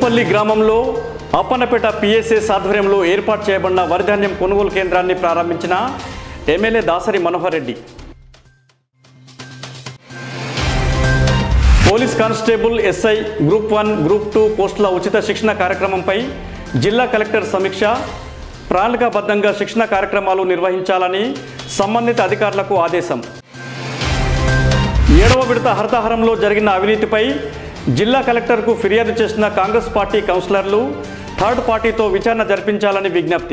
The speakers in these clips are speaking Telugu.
పెద్దపల్లి గ్రామంలో అప్పన్నపేట పిఎస్ఎస్ ఆధ్వర్యంలో ఏర్పాటు చేయబడిన వరిధాన్యం కొనుగోలు కేంద్రాన్ని ప్రారంభించిన MLA Dasari Manohar Reddy police constable SI group one group two పోస్టుల ఉచిత శిక్షణ కార్యక్రమంపై జిల్లా కలెక్టర్ సమీక్ష ప్రణాళికాబద్ధంగా శిక్షణ కార్యక్రమాలు నిర్వహించాలని సంబంధిత అధికారులకు ఆదేశం ఏడవ విడత హరితహారంలో జరిగిన అవినీతిపై జిల్లా కలెక్టర్కు ఫిర్యాదు చేసిన కాంగ్రెస్ పార్టీ కౌన్సిలర్లు థర్డ్ పార్టీతో విచారణ జరిపించాలని విజ్ఞప్తి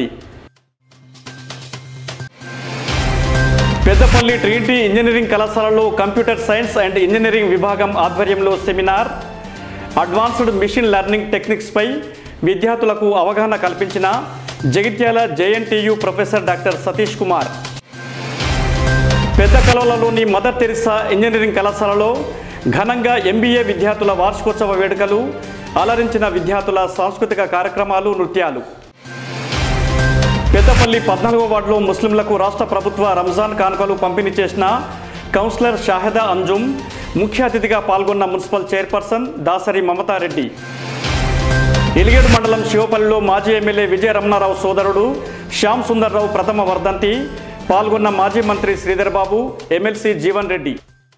పెద్దపల్లి ట్రినిటీ ఇంజనీరింగ్ కళాశాలలో కంప్యూటర్ సైన్స్ అండ్ ఇంజనీరింగ్ విభాగం ఆధ్వర్యంలో సెమినార్ అడ్వాన్స్డ్ మిషన్ లెర్నింగ్ టెక్నిక్స్పై విద్యార్థులకు అవగాహన కల్పించిన Jagtial JNTU professor doctor Satish Kumar పెద్ద కలవలలోని మదర్ తెరిసా ఇంజనీరింగ్ కళాశాలలో ఘనంగా ఎంబీఏ విద్యార్థుల వార్షికోత్సవ వేడుకలు అలరించిన విద్యార్థుల సాంస్కృతిక కార్యక్రమాలు నృత్యాలు పెద్దపల్లి పద్నాలుగో వార్డులో ముస్లింలకు రాష్ట్ర ప్రభుత్వ రంజాన్ కానుకలు పంపిణీ చేసిన కౌన్సిలర్ షాహిదా అంజుమ్ ముఖ్య అతిథిగా పాల్గొన్న మున్సిపల్ చైర్పర్సన్ దాసరి మమతారెడ్డి ఎలిగేడు మండలం శివపల్లిలో మాజీ ఎమ్మెల్యే విజయ రమణారావు సోదరుడు శ్యామ్ సుందర్రావు ప్రథమ వర్ధంతి పాల్గొన్న మాజీ మంత్రి శ్రీధర్ బాబు ఎమ్మెల్సీ జీవన్ రెడ్డి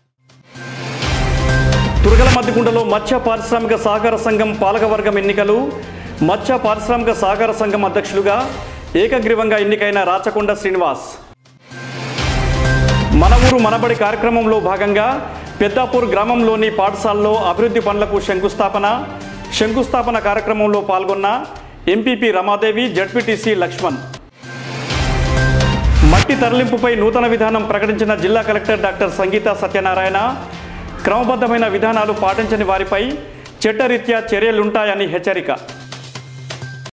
తురగల మద్దిగుండలో మత్స్య పారిశ్రామిక సహకార సంఘం పాలకవర్గం ఎన్నికలు మత్స్య పారిశ్రామిక సహకార సంఘం అధ్యక్షులుగా ఏకగ్రీవంగా ఎన్నికైన రాచకొండ శ్రీనివాస్ మన ఊరు మనబడి కార్యక్రమంలో భాగంగా పెద్దాపూర్ గ్రామంలోని పాఠశాలలో అభివృద్ధి పనులకు శంకుస్థాపన శంకుస్థాపన కార్యక్రమంలో పాల్గొన్న ఎంపీపీ రమాదేవి జడ్పీటీసీ లక్ష్మణ్ మట్టి తరలింపుపై నూతన విధానం ప్రకటించిన జిల్లా కలెక్టర్ డాక్టర్ సంగీత సత్యనారాయణ క్రమబద్ధమైన విధానాలు పాటించని వారిపై చట్టరీత్యా చర్యలుంటాయని హెచ్చరిక